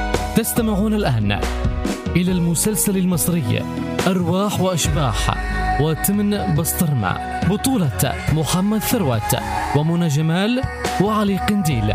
تستمعون الآن إلى المسلسل المصري أرواح وأشباح وتمن بسطرمة بطولة محمد ثروت ومنى جمال وعلي قنديل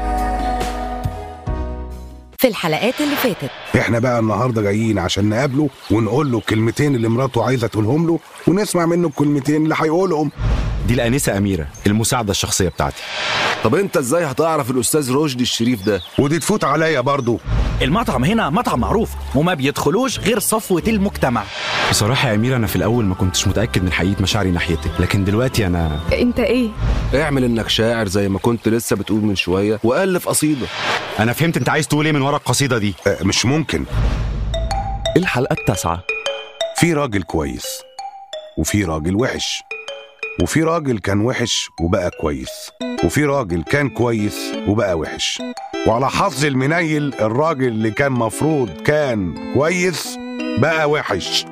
في الحلقات اللي فاتت احنا بقى النهارده جايين عشان نقابله ونقول له الكلمتين اللي مراته عايزه تقولهم له ونسمع منه الكلمتين اللي هيقولهم دي الانسه اميره المساعده الشخصيه بتاعتي طب انت ازاي هتعرف الاستاذ رشدي الشريف ده ودي تفوت عليا برضو المطعم هنا مطعم معروف وما بيدخلوش غير صفوة المجتمع بصراحه يا اميره انا في الاول ما كنتش متاكد من حقيقه مشاعري ناحيتك لكن دلوقتي انا انت ايه اعمل انك شاعر زي ما كنت لسه بتقول من شويه والف قصيده انا فهمت انت عايز تقول ايه من ورا القصيده دي اه مش ممكن الحلقه التاسعه في راجل كويس وفي راجل وحش وفي راجل كان وحش وبقى كويس وفي راجل كان كويس وبقى وحش وعلى حظ المنيل الراجل اللي كان مفروض كان كويس بقى وحش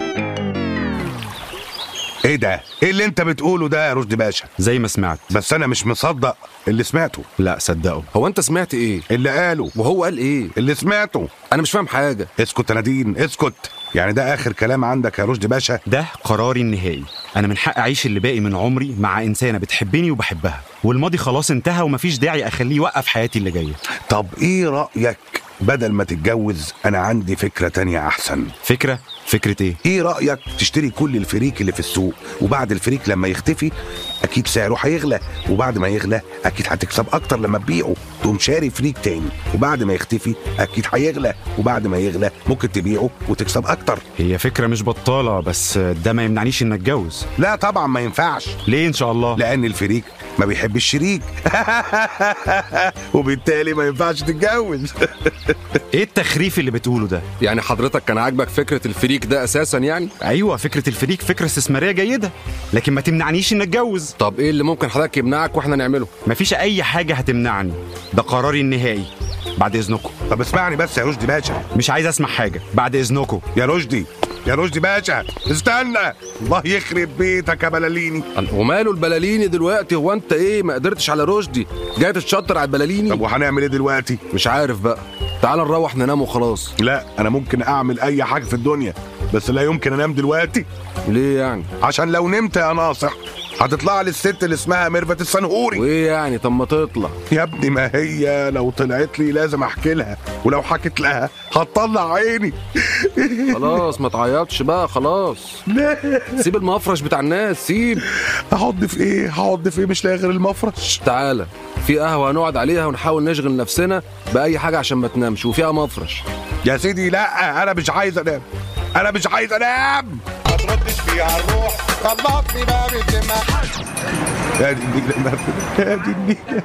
ايه ده ايه اللي انت بتقوله ده يا رشدي باشا زي ما سمعت بس انا مش مصدق اللي سمعته لا صدقوا هو انت سمعت ايه اللي قاله وهو قال ايه اللي سمعته انا مش فاهم حاجه اسكت يا نادين اسكت يعني ده اخر كلام عندك يا رشدي باشا ده قراري النهائي انا من حق اعيش اللي باقي من عمري مع انسانه بتحبني وبحبها والماضي خلاص انتهى ومفيش داعي اخليه يوقف حياتي اللي جايه طب ايه رايك بدل ما تتجوز انا عندي فكره تانية احسن فكره فكره ايه ايه رايك تشتري كل الفريك اللي في السوق وبعد الفريك لما يختفي اكيد سعره هيغلى وبعد ما يغلى اكيد هتكسب اكتر لما تبيعه تقوم شاري فريك تاني وبعد ما يختفي اكيد هيغلى وبعد ما يغلى ممكن تبيعه وتكسب اكتر هي فكره مش بطاله بس ده ما يمنعنيش ان اتجوز لا طبعا ما ينفعش ليه ان شاء الله لان الفريك ما بيحب الشريك وبالتالي ما ينفعش تتجوز ايه التخريف اللي بتقوله ده يعني حضرتك كان عاجبك فكره الفريك ده اساسا يعني ايوه فكره الفريك فكره استثماريه جيده لكن ما تمنعنيش ان اتجوز طب ايه اللي ممكن حضرتك يمنعك واحنا نعمله مفيش اي حاجه هتمنعني ده قراري النهائي بعد اذنكم طب اسمعني بس يا رشدي باشا مش عايز اسمع حاجه بعد اذنكم يا رشدي يا رشدي باشا استنى الله يخرب بيتك يا بلاليني وماله البلاليني دلوقتي هو انت ايه ما قدرتش على رشدي جاي تتشطر على البلاليني طب وهنعمل ايه دلوقتي مش عارف بقى تعال نروح ننام وخلاص لا انا ممكن اعمل اي حاجه في الدنيا بس لا يمكن انام دلوقتي ليه يعني عشان لو نمت يا ناصح هتطلع لي الست اللي اسمها ميرفت السنهوري وايه يعني طب ما تطلع يا ابني ما هي لو طلعت لي لازم احكي لها ولو حكيت لها هتطلع عيني خلاص ما تعيطش بقى خلاص لا سيب المفرش بتاع الناس سيب هقعد في ايه هقعد في ايه مش لاقي غير المفرش تعالى في قهوه هنقعد عليها ونحاول نشغل نفسنا باي حاجه عشان ما تنامش وفيها مفرش يا سيدي لا انا مش عايز انام انا مش عايز انام ما تردش فيها الروح طلعتني بقى بالدماغ يا دي النيلة يا دي النيلة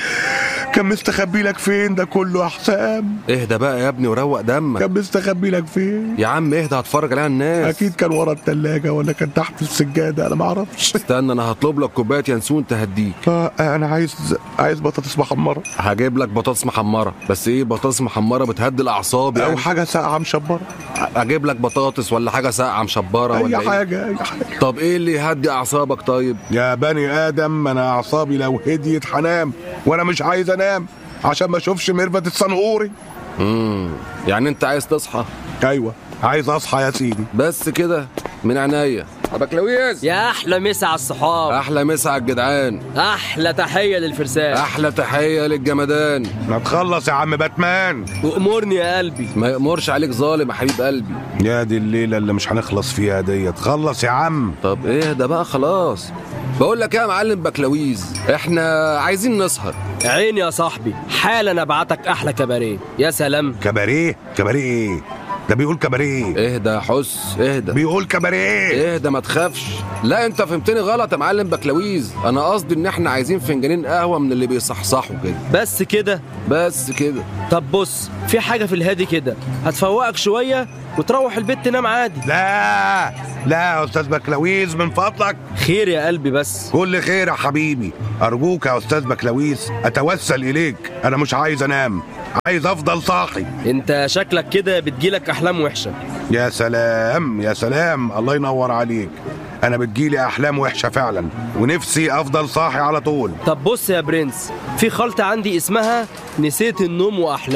كان مستخبي لك فين ده كله يا حسام اهدى بقى يا ابني وروق دمك كان مستخبي لك فين يا عم اهدى هتفرج عليها الناس اكيد كان ورا التلاجة ولا كان تحت السجادة انا ما اعرفش استنى انا هطلب لك كوبايه ينسون تهديك آه انا عايز عايز بطاطس محمرة هجيب لك بطاطس محمره بس ايه بطاطس محمره بتهدي الاعصاب او يعني حاجة ساقعة مشبرة اجيب لك بطاطس ولا حاجه ساقعه مشبره اي ولا ايه حاجة اي حاجة طب ايه اللي يهدي اعصابك طيب يا بني ادم انا اعصابي لو هديت هنام وانا مش عايز انام عشان ما اشوفش ميرفت الصنهوري امم يعني انت عايز تصحى ايوه عايز اصحى يا سيدي بس كده من عينيا بكلاويز يا احلى مسا على الصحاب احلى مسا على الجدعان احلى تحيه للفرسان احلى تحيه للجمدان ما تخلص يا عم باتمان وامرني يا قلبي ما يأمرش عليك ظالم يا حبيب قلبي يا دي الليله اللي مش هنخلص فيها ديت خلص يا عم طب ايه ده بقى خلاص بقول لك ايه يا معلم بكلاويز احنا عايزين نسهر عيني يا صاحبي حالا ابعتك احلى كباريه يا سلام كباريه كباريه ايه ده بيقول كباريه اهدى يا حس اهدى بيقول كباريه اهدى ما تخافش لا انت فهمتني غلط يا معلم بكلاويز انا قصدي ان احنا عايزين فنجانين قهوه من اللي بيصحصحوا كده بس كده بس كده طب بص في حاجه في الهادي كده هتفوقك شويه وتروح البيت تنام عادي لا لا يا استاذ بكلاويز من فضلك خير يا قلبي بس كل خير يا حبيبي ارجوك يا استاذ بكلاويز اتوسل اليك انا مش عايز انام عايز افضل صاحي انت شكلك كده بتجيلك احلام وحشه يا سلام يا سلام الله ينور عليك انا بتجيلي احلام وحشه فعلا ونفسي افضل صاحي على طول طب بص يا برنس في خلطه عندي اسمها نسيت النوم واحلامه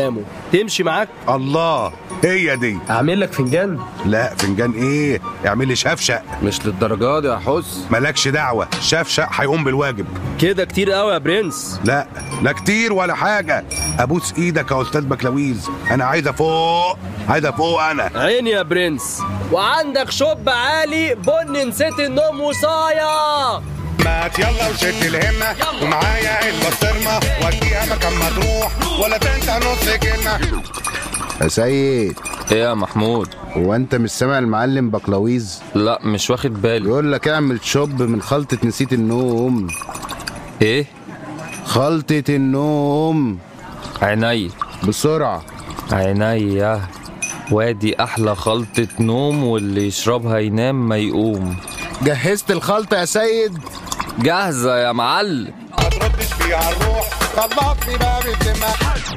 تمشي معاك الله هي دي اعمل لك فنجان لا فنجان ايه اعمل لي شفشق مش للدرجه دي يا حس مالكش دعوه شفشق هيقوم بالواجب كده كتير قوي يا برنس لا لا كتير ولا حاجه ابوس ايدك يا استاذ بكلاويز انا عايز افوق عايز افوق انا عيني يا برنس وعندك شوب عالي بن نسيت النوم وصايا مات يلا وشد الهمة ومعايا البسطرمة وديها مكان ما تروح ولا تنسى نص كلمة يا سيد ايه يا محمود هو انت مش سامع المعلم بقلاويز لا مش واخد بالي يقول لك اعمل شوب من خلطة نسيت النوم ايه خلطة النوم عيني بسرعة عينيا وادي احلى خلطة نوم واللي يشربها ينام ما يقوم جهزت الخلطة يا سيد جاهزة يا معلم ما تردش فيها الروح طلقني بقى بالذمة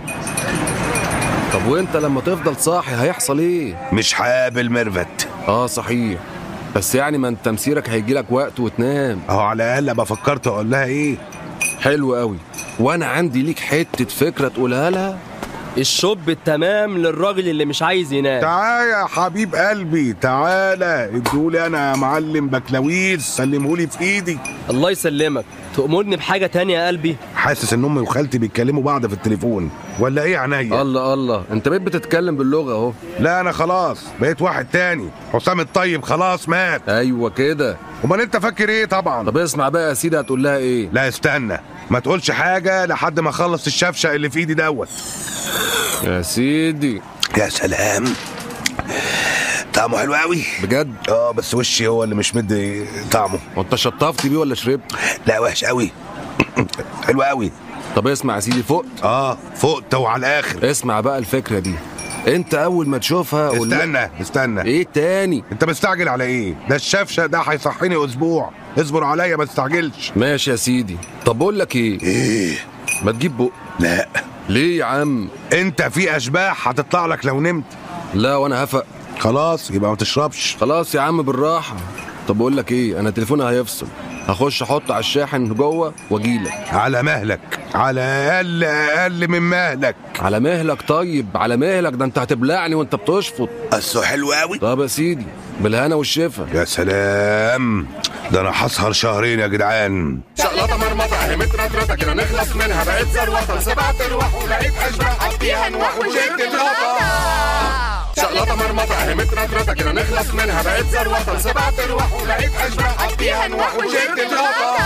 طب وانت لما تفضل صاحي هيحصل ايه مش هقابل ميرفت اه صحيح بس يعني ما انت مسيرك هيجي لك وقت وتنام اهو على الاقل ابقى فكرت اقول لها ايه حلو قوي وانا عندي ليك حته فكره تقولها لها الشوب التمام للراجل اللي مش عايز ينام تعالى يا حبيب قلبي تعالى ادولي انا يا معلم بكلاويز سلمهولي في ايدي الله يسلمك تأمرني بحاجة تانية يا قلبي حاسس ان امي وخالتي بيتكلموا بعض في التليفون ولا ايه عينيا الله الله انت بقيت بتتكلم باللغه اهو لا انا خلاص بقيت واحد تاني حسام الطيب خلاص مات ايوه كده امال انت فاكر ايه طبعا طب اسمع بقى يا سيدي هتقول لها ايه لا استنى ما تقولش حاجه لحد ما اخلص الشفشق اللي في ايدي دوت يا سيدي يا سلام طعمه حلو قوي بجد اه بس وشي هو اللي مش مدي طعمه وانت شطفت بيه ولا شربت لا وحش قوي حلو قوي طب اسمع يا سيدي فوق اه فقت وعلى الاخر اسمع بقى الفكره دي انت اول ما تشوفها قول لها- استنى استنى ايه تاني انت مستعجل على ايه ده الشفشق ده هيصحيني اسبوع اصبر عليا ما تستعجلش ماشي يا سيدي طب بقول لك ايه ايه ما تجيب بق لا ليه يا عم انت في اشباح هتطلع لك لو نمت لا وانا هفق خلاص يبقى ما تشربش خلاص يا عم بالراحه طب بقول لك ايه انا تليفوني هيفصل هخش احط على الشاحن جوه واجيلك على مهلك على اقل اقل من مهلك على مهلك طيب على مهلك ده انت هتبلعني وانت بتشفط اصله حلو قوي طب يا سيدي بالهنا والشفا يا سلام ده انا هسهر شهرين يا جدعان شقلطة مرمطة همت رطرطة كده نخلص منها بقيت زروطة سبعت ارواح ولقيت اشباح قضيها نوح وشلت الغطا شقلطة مرمطة همت رطرطة كده نخلص منها بقيت زروطة سبعت ارواح ولقيت اشباح قضيها نوح وشلت الغطا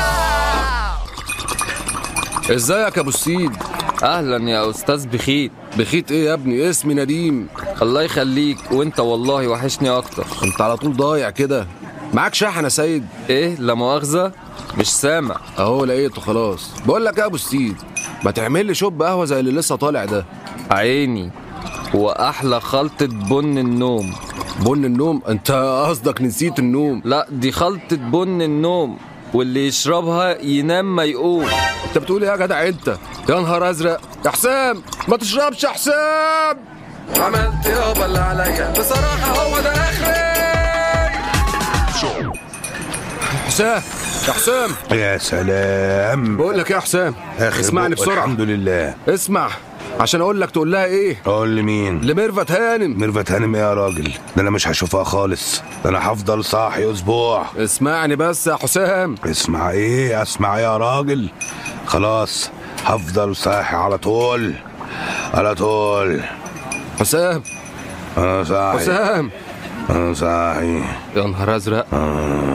ازيك يا ابو السيد اهلا يا استاذ بخيت بخيت ايه يا ابني اسمي نديم الله يخليك وانت والله وحشني اكتر انت على طول ضايع كده معاك شاحن يا سيد ايه لا مؤاخذة مش سامع اهو لقيته خلاص بقول لك يا ابو السيد ما تعمل لي شوب قهوه زي اللي لسه طالع ده عيني واحلى خلطة بن النوم بن النوم انت قصدك نسيت النوم لا دي خلطة بن النوم واللي يشربها ينام ما يقوم انت بتقول ايه يا جدع انت يا نهار ازرق يا حسام ما تشربش يا حسام عملت يابا اللي عليا بصراحه هو ده اخري حسام يا حسام يا سلام بقول لك ايه يا حسام آخر اسمعني بق. بسرعه الحمد لله اسمع عشان اقول لك تقول لها ايه قول لي مين لميرفت هانم ميرفت هانم ايه يا راجل ده انا مش هشوفها خالص ده انا هفضل صاحي اسبوع اسمعني بس يا حسام اسمع ايه اسمع إيه يا راجل خلاص هفضل صاحي على طول على طول حسام انا صاحي حسام انا صاحي يا نهار ازرق